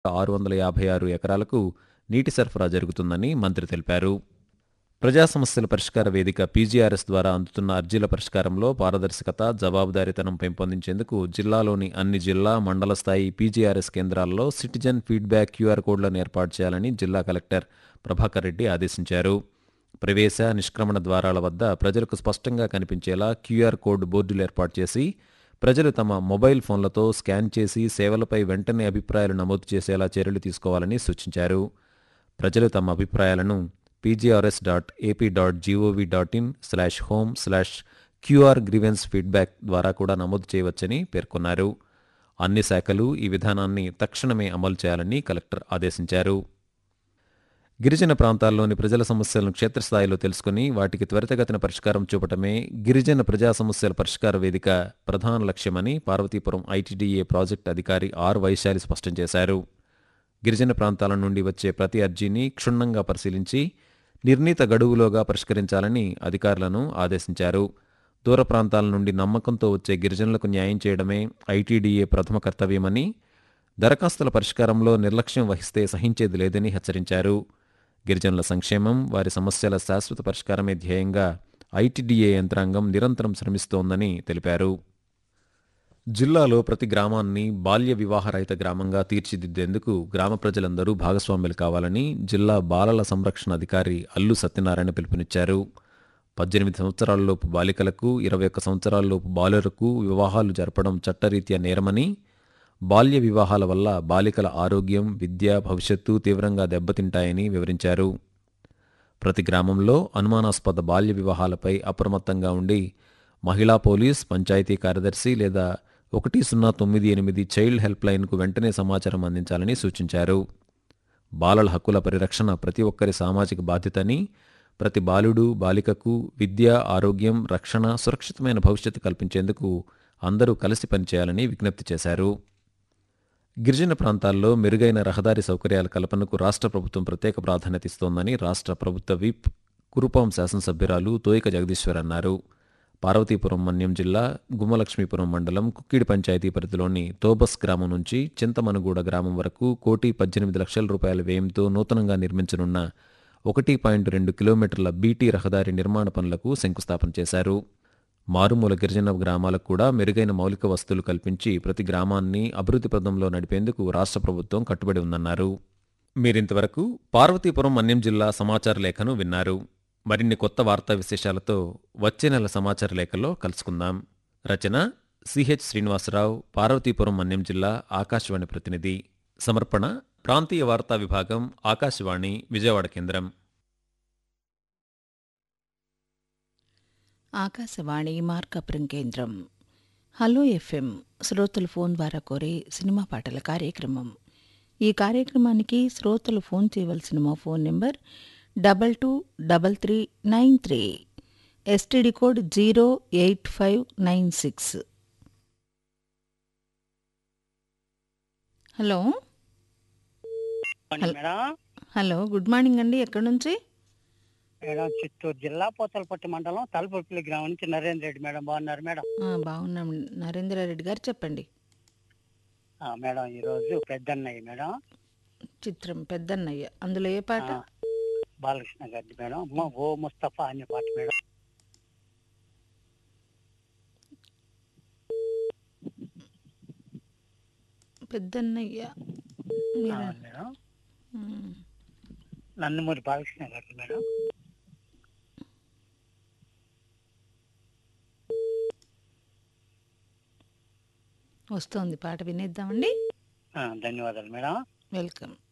ఆరు వందల యాభై ఆరు ఎకరాలకు నీటి సరఫరా జరుగుతుందని మంత్రి తెలిపారు ప్రజా సమస్యల పరిష్కార వేదిక పీజీఆర్ఎస్ ద్వారా అందుతున్న అర్జీల పరిష్కారంలో పారదర్శకత జవాబుదారీతనం పెంపొందించేందుకు జిల్లాలోని అన్ని జిల్లా మండల స్థాయి పీజీఆర్ఎస్ కేంద్రాల్లో సిటిజన్ ఫీడ్బ్యాక్ క్యూఆర్ కోడ్లను ఏర్పాటు చేయాలని జిల్లా కలెక్టర్ ప్రభాకర్ రెడ్డి ఆదేశించారు ప్రవేశ నిష్క్రమణ ద్వారాల వద్ద ప్రజలకు స్పష్టంగా కనిపించేలా క్యూఆర్ కోడ్ బోర్డులు ఏర్పాటు చేసి ప్రజలు తమ మొబైల్ ఫోన్లతో స్కాన్ చేసి సేవలపై వెంటనే అభిప్రాయాలు నమోదు చేసేలా చర్యలు తీసుకోవాలని సూచించారు ప్రజలు తమ అభిప్రాయాలను PGRS dot AP dot gov dot in slash home slash QR grievance feedback ద్వారా కూడా నమోదు చేయవచ్చని పేర్కొన్నారు అన్ని శాఖలు ఈ విధానాన్ని తక్షణమే అమలు చేయాలని కలెక్టర్ ఆదేశించారు గిరిజన ప్రాంతాల్లోని ప్రజల సమస్యలను క్షేత్రస్థాయిలో తెలుసుకుని వాటికి త్వరితగతిన పరిష్కారం చూపటమే గిరిజన ప్రజా సమస్యల పరిష్కార వేదిక ప్రధాన లక్ష్యమని పార్వతీపురం ఐటీడీఏ ప్రాజెక్ట్ అధికారి ఆర్ వైశాలి స్పష్టం చేశారు గిరిజన ప్రాంతాల నుండి వచ్చే ప్రతి అర్జీని క్షుణ్ణంగా పరిశీలించి నిర్ణీత గడువులోగా పరిష్కరించాలని అధికారులను ఆదేశించారు దూర ప్రాంతాల నుండి నమ్మకంతో వచ్చే గిరిజనులకు న్యాయం చేయడమే ఐటీడీఏ ప్రథమ కర్తవ్యమని దరఖాస్తుల పరిష్కారంలో నిర్లక్ష్యం వహిస్తే సహించేది లేదని హెచ్చరించారు గిరిజనుల సంక్షేమం వారి సమస్యల శాశ్వత పరిష్కారమే ధ్యేయంగా ఐటీడీఏ యంత్రాంగం నిరంతరం శ్రమిస్తోందని తెలిపారు జిల్లాలో ప్రతి గ్రామాన్ని బాల్య వివాహరహిత గ్రామంగా తీర్చిదిద్దేందుకు గ్రామ ప్రజలందరూ భాగస్వాములు కావాలని జిల్లా బాలల సంరక్షణ అధికారి అల్లు సత్యనారాయణ పిలుపునిచ్చారు పద్దెనిమిది సంవత్సరాలలోపు బాలికలకు ఇరవై ఒక్క సంవత్సరాలలోపు బాలురకు వివాహాలు జరపడం చట్టరీత్యా నేరమని బాల్య వివాహాల వల్ల బాలికల ఆరోగ్యం విద్య భవిష్యత్తు తీవ్రంగా దెబ్బతింటాయని వివరించారు ప్రతి గ్రామంలో అనుమానాస్పద బాల్య వివాహాలపై అప్రమత్తంగా ఉండి మహిళా పోలీస్ పంచాయతీ కార్యదర్శి లేదా ఒకటి సున్నా తొమ్మిది ఎనిమిది చైల్డ్ హెల్ప్ లైన్కు వెంటనే సమాచారం అందించాలని సూచించారు బాలల హక్కుల పరిరక్షణ ప్రతి ఒక్కరి సామాజిక బాధ్యతని ప్రతి బాలుడు బాలికకు విద్య ఆరోగ్యం రక్షణ సురక్షితమైన భవిష్యత్తు కల్పించేందుకు అందరూ కలిసి పనిచేయాలని విజ్ఞప్తి చేశారు గిరిజన ప్రాంతాల్లో మెరుగైన రహదారి సౌకర్యాల కల్పనకు రాష్ట్ర ప్రభుత్వం ప్రత్యేక ప్రాధాన్యత ఇస్తోందని రాష్ట్ర ప్రభుత్వ విప్ కురుపాం శాసనసభ్యురాలు తోయిక జగదీశ్వర్ అన్నారు పార్వతీపురం మన్యం జిల్లా గుమ్మలక్ష్మీపురం మండలం కుక్కిడి పంచాయతీ పరిధిలోని తోబస్ గ్రామం నుంచి చింతమనుగూడ గ్రామం వరకు కోటి పద్దెనిమిది లక్షల రూపాయల వ్యయంతో నూతనంగా నిర్మించనున్న ఒకటి పాయింట్ రెండు కిలోమీటర్ల బీటీ రహదారి నిర్మాణ పనులకు శంకుస్థాపన చేశారు మారుమూల గిరిజన గ్రామాలకు కూడా మెరుగైన మౌలిక వస్తువులు కల్పించి ప్రతి గ్రామాన్ని అభివృద్ధి పదంలో నడిపేందుకు రాష్ట్ర ప్రభుత్వం కట్టుబడి ఉందన్నారు మీరింతవరకు పార్వతీపురం మన్యం జిల్లా సమాచార లేఖను విన్నారు మరిన్ని కొత్త వార్తా విశేషాలతో వచ్చే నెల సమాచార లేఖలో కలుసుకుందాం రచన సిహెచ్ శ్రీనివాసరావు పార్వతీపురం మన్యం జిల్లా ఆకాశవాణి ప్రతినిధి సమర్పణ ప్రాంతీయ వార్తా విభాగం ఆకాశవాణి విజయవాడ కేంద్రం ఆకాశవాణి మార్కాపురం కేంద్రం హలో ఎఫ్ఎం శ్రోతలు ఫోన్ ద్వారా కోరే సినిమా పాటల కార్యక్రమం ఈ కార్యక్రమానికి శ్రోతలు ఫోన్ చేయవలసిన మా phone number double two double three nine three STD code zero eight five nine six hello చెప్పండి మేడం హలో గుడ్ మార్నింగ్ అండి ఎక్కడి నుంచి మేడం చిత్తూరు జిల్లా పోతలపట్టి మండలం తలపల్లి గ్రామం నుంచి నరేంద్ర రెడ్డి మేడం బాగున్నారు మేడం ఆ, బాగున్నాం నరేంద్రారెడ్డి గారు చెప్పండి ఆ, మేడం ఈ రోజు పెద్దన్నయ్య మేడం చిత్రం పెద్దన్నయ్య అందులో ఏ పాట ఆ, బాలకృష్ణ గారి మేడం అమ్మ ఓ ముస్తఫా అనే పాట మేడం పెద్దన్నయ్య ఆ, మీరా? మేడం మ్మ్. నందమూరి బాలకృష్ణ గారి మేడం వస్తోంది పాట వినేద్దామండి ఆ, ధన్యవాదాలు మేడం వెల్కమ్